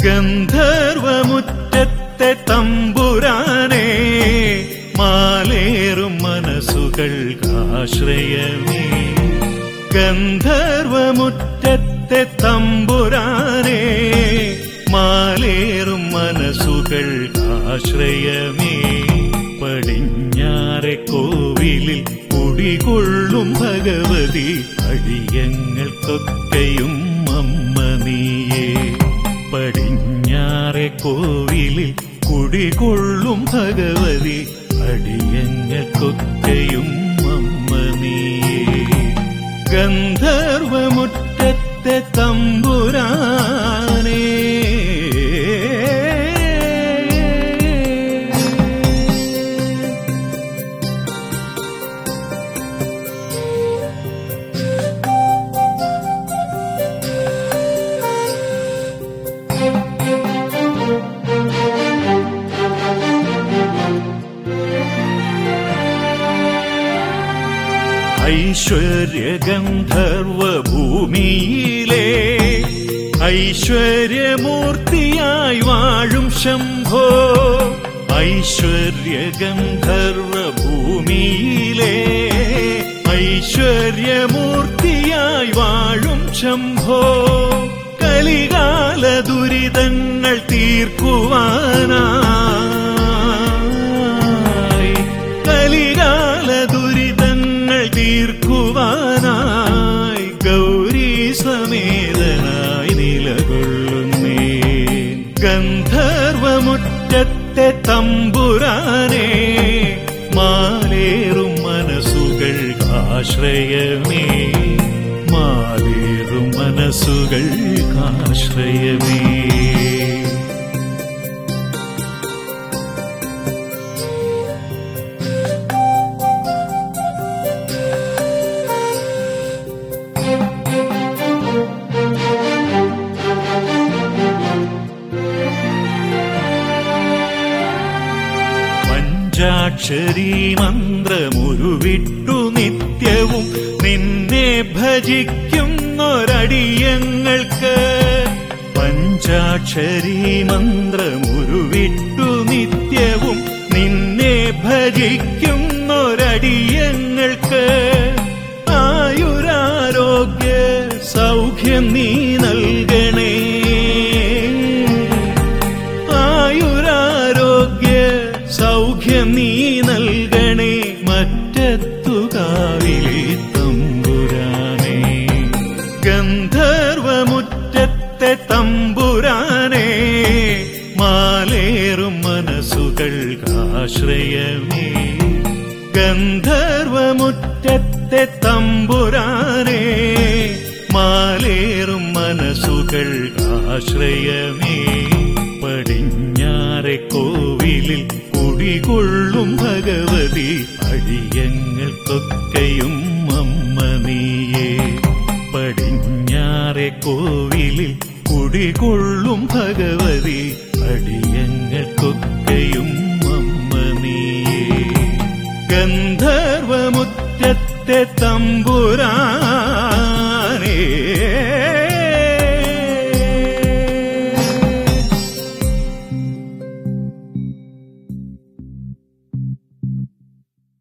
ഗന്ധർവമുറ്റത്തെ തമ്പുരാനെ മാലേറും മനസ്സുകൾക്കാശ്രയമേ ഗന്ധർവമുറ്റത്തെ തമ്പുരാനെ മാലേറും മനസ്സുകൾക്കാശ്രയമേ പടിഞ്ഞാറെ കോവിലിൽ കുടികൊള്ളും ഭഗവതി അടിയങ്ങൾക്കൊക്കെയും അമ്മ നീയേ പടിഞ്ഞാറെ കോവിലിൽ കുടികൊള്ളും ഭഗവതി അടിയങ്ങൾക്കൊക്കെയും അമ്മ നീയേ ഗന്ധർവമുറ്റത്തെ തമ്പുരാനേ ഐശ്വര്യഗന്ധർവഭൂമിയിലെ ഐശ്വര്യമൂർത്തിയായി വാഴും ശംഭോ ഐശ്വര്യഗന്ധർവഭൂമിയിലെ ഐശ്വര്യമൂർത്തിയായി വാഴും ശംഭോ കലികാല ദുരിതങ്ങൾ തീർക്കുവാനായി കലികാല ദുരിതങ്ങൾ തീർക്കുവാനായി ഗൗരി സമേതനായി നിലകൊള്ളുന്നേ ഗന്ധർവമുറ്റത്തെ തമ്പുരാനെ മാലേറും മനസ്സുകൾക്കാശ്രയമേ മാലേറും മനസ്സുകൾക്കാശ്രയമേ പഞ്ചാക്ഷരി മന്ത്രമുരുവിട്ടു നിത്യവും നിന്നെ ഭജിക്കുന്നൊരടിയങ്ങൾക്ക് പഞ്ചാക്ഷരി മന്ത്രമുരുവിട്ടു നിത്യവും നിന്നെ ഭജിക്കുന്നൊരടിയങ്ങൾക്ക് ആയുരാരോഗ്യ സൗഖ്യം നീ നൽകണേ ആയുരാരോഗ്യ സൗഖ്യം നീ നൽകണേ മറ്റത്തുകാവിലെ തമ്പുരാനെ ഗന്ധർവമുറ്റത്തെ തമ്പുരാനെ മാലേറും മനസ്സുകൾക്കാശ്രയമേ ഗന്ധർവമുറ്റത്തെ തമ്പുരാനെ മാലേറും മനസ്സുകൾക്കാശ്രയമേ പടിഞ്ഞാറെ കോവിലിൽ കുടികൊള്ളും ഭഗവതി അടിയങ്ങൾക്കൊക്കെയും അമ്മ നീയേ പടിഞ്ഞാറെ കോവിലിൽ കുടികൊള്ളും ഭഗവതി അടിയങ്ങൾക്കൊക്കെയും അമ്മ നീയേ ഗന്ധർവമുറ്റത്തെ തമ്പുരാ